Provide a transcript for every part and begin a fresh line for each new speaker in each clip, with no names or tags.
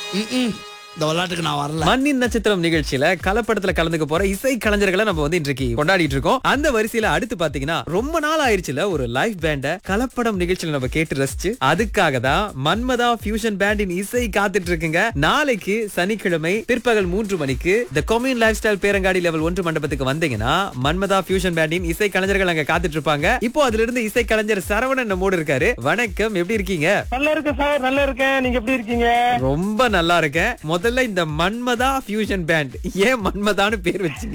ம்ம். இந்த விளையாட்டுக்கு நான் வரல
மண்ணின் நட்சத்திரம் நிகழ்ச்சியில கலப்படத்துல கலந்துக்க போற இசை கலைஞர்களை நம்ம வந்து இன்றைக்கு கொண்டாடிட்டு இருக்கோம் அந்த வரிசையில அடுத்து பாத்தீங்கன்னா ரொம்ப நாள் ஆயிருச்சுல ஒரு லைவ் பேண்ட கலப்படம் நிகழ்ச்சியில நம்ம கேட்டு ரசிச்சு அதுக்காக தான் மன்மதா ஃபியூஷன் பேண்டின் இசை காத்துட்டு இருக்குங்க நாளைக்கு சனிக்கிழமை பிற்பகல் மூன்று மணிக்கு த கொம்யூன் லைஃப் ஸ்டைல் பேரங்காடி லெவல் ஒன்று மண்டபத்துக்கு வந்தீங்கன்னா மன்மதா ஃபியூஷன் பேண்டின் இசை கலைஞர்கள் அங்க காத்துட்டு இருப்பாங்க இப்போ அதுல இருந்து இசை கலைஞர் சரவணன் நம்மோடு இருக்காரு வணக்கம் எப்படி இருக்கீங்க
நல்லா இருக்கேன் சார் நல்லா இருக்கேன் நீங்க எப்படி இருக்கீங்க
ரொம்ப நல்லா இருக்கேன் முதல்ல இந்த மன்மதா ஃபியூஷன் பேண்ட் ஏன் மன்மதான்னு பேர் வச்சீங்க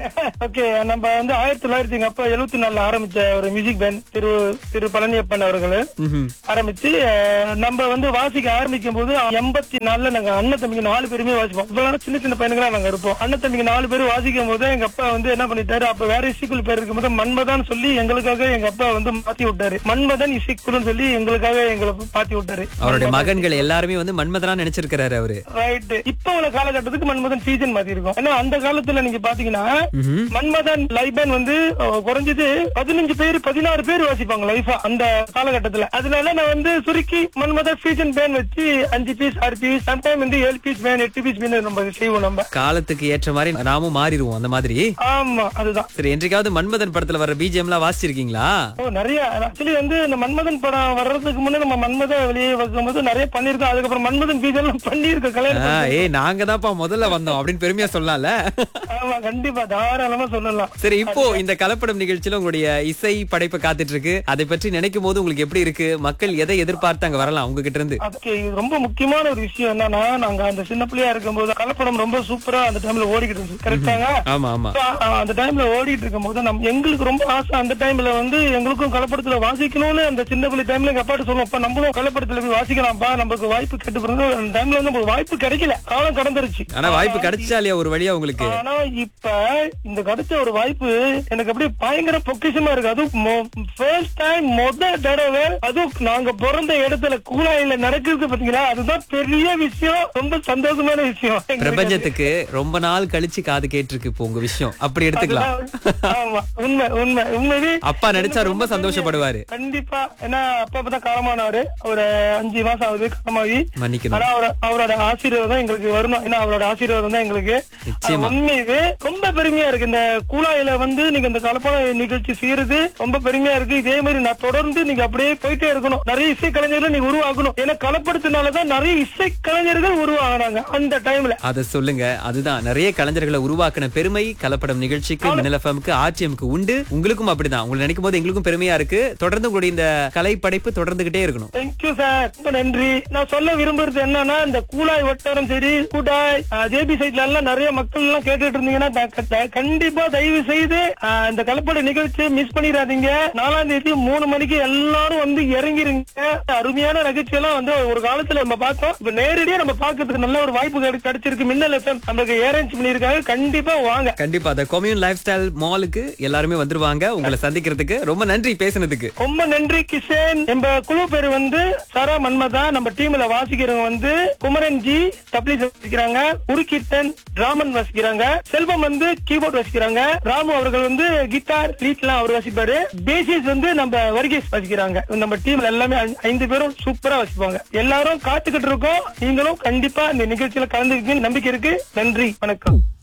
ஓகே நம்ம வந்து ஆயிரத்தி தொள்ளாயிரத்தி எங்க அப்பா எழுபத்தி நாலுல ஆரம்பிச்ச ஒரு மியூசிக் பேண்ட் திரு திரு பழனியப்பன் அவர்கள்
ம்ஹும்.
ஆரம்பிச்சு அஹ், நம்ம வந்து வாசிக்க ஆரம்பிக்கும் போது எண்பத்தி நாலுல நாங்க அண்ணன் தம்பிங்க நாலு பேருமே வாசிப்போம் இவ்வளவு சின்ன சின்ன பையனுங்களா நாங்க இருப்போம் அண்ணன் தம்பிங்க நாலு பேரும் வாசிக்கும் போது எங்க அப்பா வந்து என்ன பண்ணிட்டாரு அப்ப வேற இசைக்குழு பேர் இருக்கும்போது மன்மதான் சொல்லி எங்களுக்காக எங்க அப்பா வந்து மாத்தி விட்டாரு மன்மதன் இசைக்குழுன்னு சொல்லி எங்களுக்காக எங்களை மாத்தி விட்டாரு
அவருடைய மகன்கள் எல்லாருமே வந்து மன்மதனா நினைச்சிருக்கிறாரு அவரு
ரைட் இப்ப உள்ள காலகட்டத்துக்கு மன்மதன் சீசன் மாத்தி இருக்கும் ஏன்னா அந்த காலத்துல நீங்க பாத்தீங்கன்னா
ம்ஹும்.
மன்மதன் லைவ் பேண்ட் வந்து அஹ், குறைஞ்சது பதினஞ்சு பேர் பதினாறு பேர் வாசிப்பாங்க லைஃபா அந்த காலகட்டத்துல அதனால நான் வந்து சுருக்கி மன்மதன் சீசன் பேண்ட் வச்சு அஞ்சு பீஸ் ஆறு பீஸ் சம்டைம் வந்து ஏழு பீஸ் பேண்ட் எட்டு பீஸ் பேண்ட் நம்ம செய்வோம் நம்ம
காலத்துக்கு ஏற்ற மாதிரி நாமும் மாறிடுவோம் அந்த மாதிரி
ஆமா அதுதான்
சரி என்றைக்காவது மன்மதன் படத்துல வர பிஜிஎம் எல்லாம் வாசிச்சிருக்கீங்களா
ஓ நிறைய ஆக்சுவலி வந்து இந்த மன்மதன் படம் வர்றதுக்கு முன்னே நம்ம மன்மத வெளியே வைக்கும்போது நிறைய பண்ணிருக்கோம் அதுக்கப்புறம் மன்மதன் பீஸ் எல்லாம் பண்ணிருக்கோம் கல்யாணம்
ஆ, ஏய் நாங்க தான்ப்பா முதல்ல வந்தோம் அப்படின்னு பெருமையா சொல்லலாம்ல
ஆமா கண்டிப்பா தாராளமா சொல்லலாம்
சரி இப்போ இந்த கலப்படம் நிகழ்ச்சியில உங்களுடைய இசை படைப்பு காத்துட்டு இருக்கு அதை பற்றி நினைக்கும் போது உங்களுக்கு எப்படி இருக்கு மக்கள் எதை எதிர்பார்த்து அங்க வரலாம் உங்ககிட்ட இருந்து
அதுக்கு இது ரொம்ப முக்கியமான ஒரு விஷயம் என்னன்னா நாங்க அந்த சின்ன பிள்ளையா இருக்கும்போது கலப்படம் ரொம்ப சூப்பரா அந்த டைம்ல ஓடிக்கிட்டு இருந்துச்சு கரெக்டாங்க
ஆமா ஆமா
அந்த டைம்ல ஓடிட்டு இருக்கும்போது நம்ம எங்களுக்கு ரொம்ப ஆசை அந்த டைம்ல வந்து எங்களுக்கும் கலப்படத்துல வாசிக்கணும்னு அந்த சின்ன பிள்ளை டைம்ல எங்க அப்பாட்ட சொல்லுவோம் அப்ப நம்மளும் கலப்படத்துல போய் வாசிக்கலாம்ப்பா நமக்கு வாய்ப்பு கேட்டு பிறகு அந்த டைம்ல வந்து நமக்கு வாய்ப்பு கிடைக்கல காலம் கடந்துருச்சு
ஆனா வாய்ப்பு கிடைச்சா இல்லையா ஒரு வழியா உங்களுக்கு
ஆனா இப்ப இந்த கிடைச்ச ஒரு வாய்ப்பு எனக்கு அப்படியே பயங்கர பொக்கிஷமா இருக்கு அதுவும் ஃபர்ஸ்ட் டைம் முத தடவை அதுவும் நாங்க பிறந்த இடத்துல கூலாயில நடக்குது பாத்தீங்களா அதுதான் பெரிய விஷயம் ரொம்ப சந்தோஷமான விஷயம் எங்களுக்கு.
பிரபஞ்சத்துக்கு ரொம்ப நாள் கழிச்சு காது கேட்டிருக்கு இப்போ உங்க விஷயம் அப்படி எடுத்துக்கலாம்
அதுதான் ஆமா உண்மை உண்மை உண்மையே
அப்பா நினைச்சா ரொம்ப சந்தோஷப்படுவாரு
கண்டிப்பா ஏன்னா அப்பா இப்பதான் காலமானவரு ஒரு அஞ்சு மாசம் ஆகுது காலமாகி
மன்னிக்கணும்
ஆனா அவர- அவரோட ஆசீர்வாதம் எங்களுக்கு வரணும் ஏன்னா அவரோட ஆசீர்வாதம் தான் எங்களுக்கு
நிச்சயமா.
அது உண்மையவே ரொம்ப பெருமையா இருக்கு இந்த கூலாயில வந்து நீங்க இந்த கலப்பான நிகழ்ச்சி செய்யறது ரொம்ப பெருமையா இருக்கு இதே மாதிரி நான் தொடர்ந்து நீங்க அப்படியே போயிட்டே இருக்கணும் நிறைய இசை கலைஞர்களை நீங்க உருவாக்கணும் ஏன்னா கலப்படுத்தினாலதான் நிறைய இசை கலைஞர்கள் உருவாகுறாங்க அந்த டைம்ல
அத சொல்லுங்க அதுதான் நிறைய கலைஞர்களை உருவாக்கின பெருமை கலப்படம் நிகழ்ச்சிக்கு மின்னல் எஃப்எம்க்கு ஆர்டிஎம்க்கு உண்டு உங்களுக்கும் அப்படிதான் உங்களை நினைக்கும் போது எங்களுக்கும் பெருமையா இருக்கு தொடர்ந்து உங்களுடைய இந்த கலை படைப்பு தொடர்ந்துகிட்டே இருக்கணும்
தேங்க்யூ சார் ரொம்ப நன்றி நான் சொல்ல விரும்புறது என்னன்னா இந்த கூலாய் வட்டாரம் சரி கூட்டாய் ஜேபி சைட்ல எல்லாம் நிறைய மக்கள் எல்லாம் கேட்டுட்டு இருந்தீங்கன்னா த- க- கண்டிப்பா தயவு செய்து ஆஹ், இந்த கலப்பட நிகழ்ச்சி மிஸ் பண்ணிடாதீங்க நாலாம் தேதி மூணு மணிக்கு எல்லாரும் வந்து இறங்கிருங்க அருமையான நிகழ்ச்சி எல்லாம் வந்து ஒரு காலத்துல நம்ம பார்த்தோம் இப்ப நேரடியா நம்ம பார்க்கிறதுக்கு நல்ல ஒரு வாய்ப்பு கிடை- கிடைச்சிருக்கு மின்னல் எஃப்எம் நமக்கு அரேஞ்ச் பண்ணிருக்காங்க கண்டிப்பா வாங்க
கண்டிப்பா அந்த கொம்யூன் லைஃப் ஸ்டைல் மாலுக்கு எல்லாருமே வந்துருவாங்க உங்களை சந்திக்கிறதுக்கு ரொம்ப நன்றி பேசுனதுக்கு
ரொம்ப நன்றி கிஷன் நம்ம குழு பேர் வந்து சரா மன்மதா நம்ம டீம்ல வாசிக்கிறவங்க வந்து குமரன் ஜி தப்லீஸ் வாசிக்கிறாங்க உருக்கிட்டன் டிராமன் வாசிக்கிறாங்க செல்வம் வந்து கீபோர்ட் வாசிக்கிறாங்க ராமு அவர்கள் வந்து கிட்டார் லீட்லாம் அவர் வாசிப்பாரு பேசிஸ் வந்து நம்ம வர்கீஸ் வாசிக்கிறாங்க நம்ம டீம்ல எல்லாமே ஐ- ஐந்து பேரும் சூப்பரா வாசிப்பாங்க எல்லாரும் காத்துக்கிட்டு இருக்கோம் நீங்களும் கண்டிப்பா இந்த நிகழ்ச்சியில கலந்துக்கிட்டு நம்பிக்கை இருக்கு நன்றி வணக்கம்